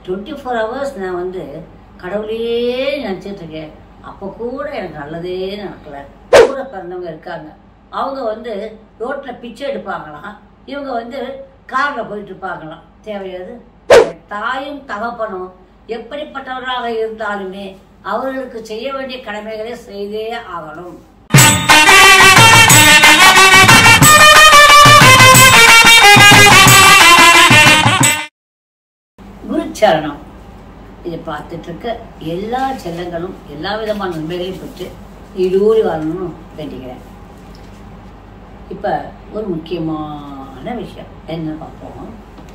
twenty four hours நான் வந்து கடவுளையே நினச்சிட்டு இருக்கேன் அப்போ கூட எனக்கு நல்லதே நடக்கல கூட பிறந்தவங்க இருக்காங்க அவங்க வந்து ரோட்டில் பிச்சை எடுப்பாங்களாம் இவங்க வந்து காரில் போயிட்டு இருப்பாங்களாம் தேவையாது தாயும் தகப்பனும் எப்படிப்பட்டவர்களாக இருந்தாலுமே அவர்களுக்கு செய்ய வேண்டிய கடமைகளை செய்தே ஆகணும் குருச்சரணம் இதை பார்த்துட்டு இருக்க எல்லா செல்லங்களும் எல்லா விதமான நன்மைகளையும் பெற்று இடூறி வரணும்னு வேண்டிக்கிறேன் இப்போ ஒரு முக்கியமான விஷயம் என்ன பார்ப்போம்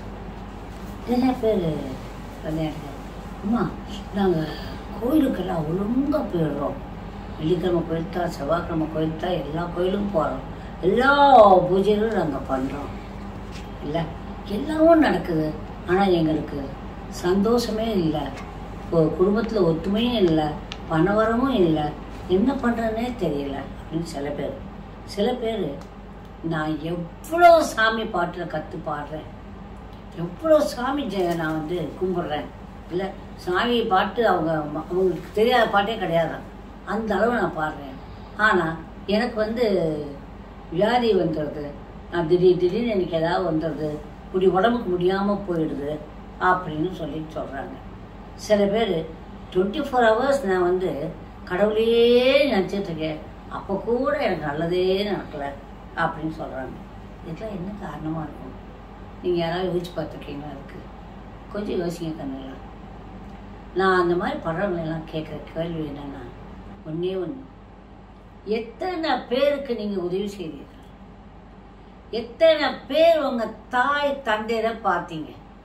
நிறைய பேர் விளையாடுங்க அம்மா நாங்கள் கோயிலுக்கெல்லாம் ஒழுங்காக போயிடுறோம் வெள்ளிக்கிழமை கோயில்தா செவ்வாய்க்கிழமை கோயில்தா எல்லா கோயிலுக்கும் போகிறோம் எல்லா பூஜைகளும் நாங்கள் பண்ணுறோம் இல்லை எல்லாமும் நடக்குது ஆனால் எங்களுக்கு சந்தோஷமே இல்லை குடும்பத்தில் ஒத்துமையும் இல்லை பணவரமும் இல்லை என்ன பண்ணுறதுனே தெரியல அப்படின்னு சில பேர் சில பேர் நான் எவ்வளோ சாமி பாட்டில் கற்று பாடுறேன் எவ்வளோ சாமி ஜெய நான் வந்து கும்பிட்றேன் இல்லை சாமி பாட்டு அவங்க ம- அவங்களுக்கு தெரியாத பாட்டே கிடையாது அந்த அளவு நான் பாடுறேன் ஆனால் எனக்கு வந்து வியாதி வந்துடுது நான் திடீர் திடீர்னு எனக்கு ஏதாவது வந்துடுது இப்படி உடம்புக்கு முடியாமல் போயிடுது அப்படின்னு சொல்லி சொல்கிறாங்க சில பேர் டுவெண்ட்டி ஃபோர் ஹவர்ஸ் நான் வந்து கடவுளையே நினச்சிட்டு இருக்கேன் அப்போ கூட எனக்கு நல்லதே நடக்கல அப்படின்னு சொல்கிறாங்க இதுக்கெல்லாம் என்ன காரணமாக இருக்கும் நீங்கள் யாராவது யோசிச்சு பார்த்துருக்கீங்களா இருக்கு கொஞ்சம் யோசிங்க கண்ணுங்களா நான் அந்த மாதிரி படங்களெல்லாம் கேட்குற கேள்வி என்னன்னா ஒன்றே ஒன்று எத்தனை பேருக்கு நீங்கள் உதவி செய்தீர்கள் எத்தனை பேர் உங்கள் தாய் தந்தையரை பார்த்தீங்க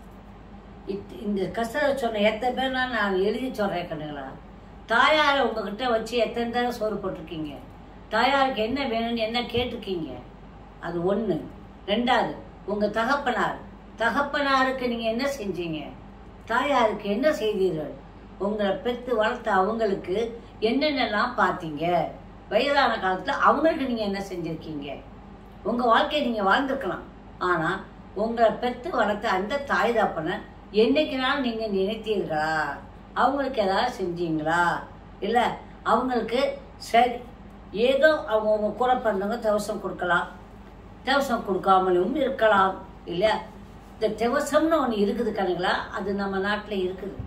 இத்- இந்த கஷ்டத்தை சொன்ன எத்தனை பேர் நான் எழுதி சொல்கிறேன் கண்ணுங்களா தாயாரை உங்ககிட்ட வச்சு எத்தனை தடவை சோறு போட்டிருக்கீங்க தாயாருக்கு என்ன வேணும்னு என்ன கேட்டிருக்கீங்க அது ஒன்று ரெண்டாவது உங்கள் தகப்பனார் தகப்பனாருக்கு நீங்கள் என்ன செஞ்சீங்க தாயாருக்கு என்ன செய்தீர்கள் உங்களை பெற்று வளர்த்த அவங்களுக்கு என்னென்னலாம் பார்த்தீங்க வயதான காலத்தில் அவங்களுக்கு நீங்கள் என்ன செஞ்சுருக்கீங்க உங்கள் வாழ்க்கையை நீங்கள் வாழ்ந்துருக்கலாம் ஆனால் உங்களை பெற்று வளர்த்த அந்த தாய் தப்பனை என்னைக்குனாலும் நீங்கள் நினைத்தீர்களா அவங்களுக்கு ஏதாவது செஞ்சீங்களா இல்லை அவங்களுக்கு சரி ஏதோ அவங்க உங்க கூட பிறந்தவங்க தவசம் கொடுக்கலாம் தவசம் கொடுக்காமலும் இருக்கலாம் இல்லையா இந்த திவசம்னு ஒன்று இருக்குது கணுங்களா அது நம்ம நாட்டில் இருக்குது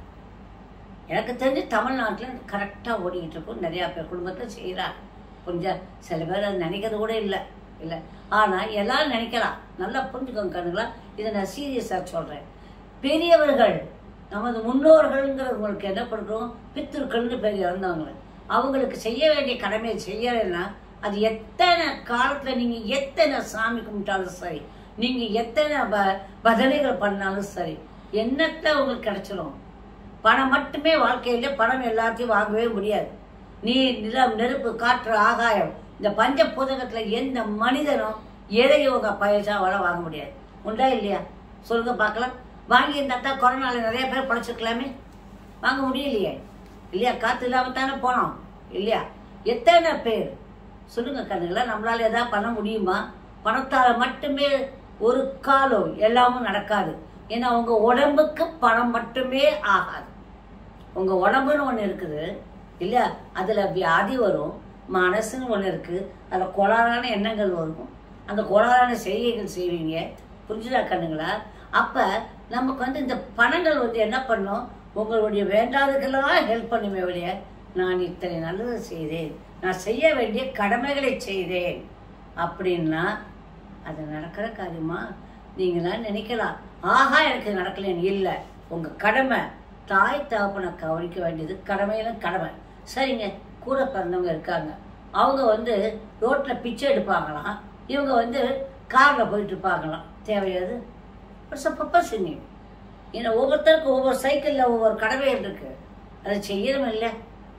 எனக்கு தெரிஞ்சு தமிழ்நாட்டில் கரெக்டாக ஓடிக்கிட்டு இருக்கும் நிறையா பேர் குடும்பத்தில் செய்கிறாங்க கொஞ்சம் சில பேர் அது நினைக்கிறது கூட இல்லை இல்லை ஆனால் எல்லாரும் நினைக்கலாம் நல்லா புரிஞ்சுக்கோங்க கண்ணுங்களா இதை நான் சீரியஸாக சொல்கிறேன் பெரியவர்கள் நமது முன்னோர்கள்ங்கிறவங்களுக்கு என்ன பண்ணுறோம் பித்திருக்கள்னு பேர் இறந்தவங்க அவங்களுக்கு செய்ய வேண்டிய கடமையை செய்யலைன்னா அது எத்தனை காலத்தில் நீங்கள் எத்தனை சாமி கும்பிட்டாலும் சரி நீங்கள் எத்தனை ப பஜனைகள் பண்ணாலும் சரி என்னத்தை உங்களுக்கு கிடைச்சிடும் பணம் மட்டுமே வாழ்க்கையில பணம் எல்லாத்தையும் வாங்கவே முடியாது நீர் நிலம் நெருப்பு காற்று ஆகாயம் இந்த பஞ்ச புதகத்துல எந்த மனிதனும் எதையும் உங்க பைசாவால வாங்க முடியாது உண்டா இல்லையா சொல்லுங்க பார்க்கலாம் வாங்கி இருந்தா தான் கொரோனால நிறைய பேர் படைச்சிருக்கலாமே வாங்க முடியலையே இல்லையா காத்து இல்லாம தானே போனோம் இல்லையா எத்தனை பேர் சொல்லுங்க கண்ணுங்களா நம்மளால ஏதாவது பண்ண முடியுமா பணத்தால மட்டுமே ஒரு காலம் எல்லாமும் நடக்காது ஏன்னா உங்க உடம்புக்கு பணம் மட்டுமே ஆகாது உங்க உடம்புன்னு ஒண்ணு இருக்குது இல்லையா அதுல வியாதி வரும் மனசுன்னு ஒண்ணு இருக்கு அதுல கோளாறான எண்ணங்கள் வரும் அந்த கோளாறான செய்கைகள் செய்வீங்க புரிஞ்சுதா கண்ணுங்களா அப்ப நமக்கு வந்து இந்த பணங்கள் வந்து என்ன பண்ணும் உங்களுடைய வேண்டாததுக்கெல்லாம் ஹெல்ப் பண்ணுமே ஒழிய நான் இத்தனை நல்லது செய்தேன் நான் செய்ய வேண்டிய கடமைகளை செய்தேன் அப்படின்னா அது நடக்கிற காரியமா நீங்களாம் நினைக்கலாம் ஆஹா எனக்கு நடக்கலன்னு இல்லை உங்க கடமை தாய் தகப்பனை கவனிக்க வேண்டியது கடமையில கடமை சரிங்க கூட பிறந்தவங்க இருக்காங்க அவங்க வந்து ரோட்ல பிச்சை எடுப்பாங்களாம் இவங்க வந்து கார்ல போயிட்டு இருப்பாங்களாம் தேவையாது பப்பசிங்க ஏன்னா ஒவ்வொருத்தருக்கும் ஒவ்வொரு சைக்கிள்ல ஒவ்வொரு கடமைகள் இருக்கு அதை செய்யணும் இல்லை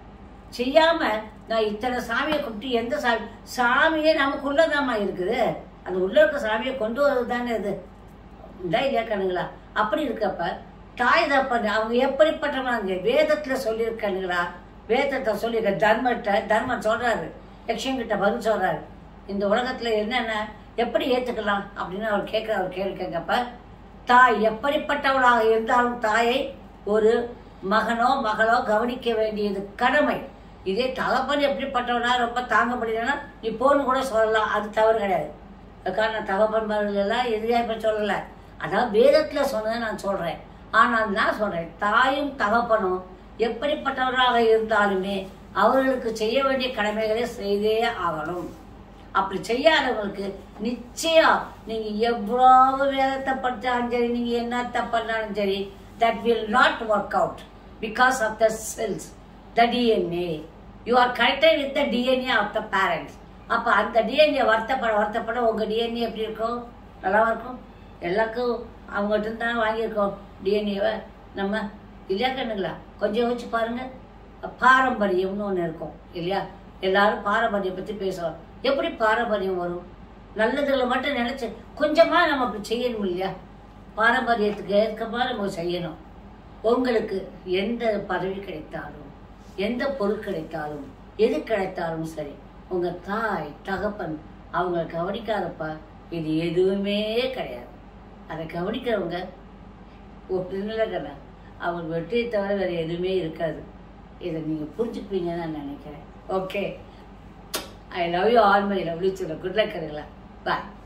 செய்யாம நான் இத்தனை சாமியை கும்பிட்டு எந்த சாமி சாமியே நமக்குள்ளதாம்மா இருக்குது அந்த உள்ள இருக்க சாமியை கொண்டு வரது தானே இது உண்டா இல்லையா கண்ணுங்களா அப்படி இருக்கப்ப தாய் தப்பன் அவங்க எப்படிப்பட்டவங்க வேதத்துல சொல்லியிருக்கானுங்களா வேதத்தை சொல்லியிருக்க தர்மத்தை தர்மம் சொல்றாரு யக்ஷங்கிட்ட பதில் சொல்றாரு இந்த உலகத்துல என்னென்ன எப்படி ஏத்துக்கலாம் அப்படின்னு அவர் கேட்கிற அவர் கேள்வி கேட்கப்ப தாய் எப்படிப்பட்டவளாக இருந்தாலும் தாயை ஒரு மகனோ மகளோ கவனிக்க வேண்டியது கடமை இதே தகப்பன் எப்படிப்பட்டவனா ரொம்ப தாங்க முடியலன்னா நீ போன்னு கூட சொல்லலாம் அது தவறு கிடையாது அதுக்காக நான் தகப்பன்மார்கள் எல்லாம் எதிரியா இப்ப சொல்லல அதான் வேதத்துல சொன்னதை நான் சொல்றேன் ஆனால் நான் சொல்றேன் தாயும் தகப்பனும் எப்படிப்பட்டவர்களாக இருந்தாலுமே அவர்களுக்கு செய்ய வேண்டிய கடமைகளை செய்தே ஆகணும் அப்படி செய்யாதவங்களுக்கு நிச்சயம் நீங்க எவ்வளவு வேதத்தை படிச்சாலும் சரி நீங்க என்னத்தை பண்ணாலும் சரி that will not work out because of the cells the DNA you are connected with the DNA of the parents அப்ப அந்த டிஎன்ஏ வருத்தப்பட வருத்தப்பட உங்க டிஎன்ஏ எப்படி இருக்கும் நல்லா இருக்கும் எல்லாருக்கும் அவங்ககிட்ட இருந்து தானே வாங்கியிருக்கோம் டிஎன்ஏவை நம்ம இல்லையா கண்ணுங்களா கொஞ்சம் யோசிச்சு பாருங்க பாரம்பரியம்னு ஒன்று இருக்கும் இல்லையா எல்லாரும் பாரம்பரியம் பற்றி பேசுவோம் எப்படி பாரம்பரியம் வரும் நல்லதுல மட்டும் நினைச்சு கொஞ்சமா நம்ம அப்படி செய்யணும் இல்லையா பாரம்பரியத்துக்கு ஏற்க மாதிரி நம்ம செய்யணும் உங்களுக்கு எந்த பதவி கிடைத்தாலும் எந்த பொருள் கிடைத்தாலும் எது கிடைத்தாலும் சரி உங்க தாய் தகப்பன் அவங்க கவனிக்காதப்ப இது எதுவுமே கிடையாது அதை கவனிக்கிறவங்க ஒன்றும் அவங்க வெற்றியை தவிர வேற எதுவுமே இருக்காது இதை நீங்க புரிஞ்சுப்பீங்கன்னு நான் நினைக்கிறேன் okay I love you all my lovely சொல்ல குட் லக் பாய்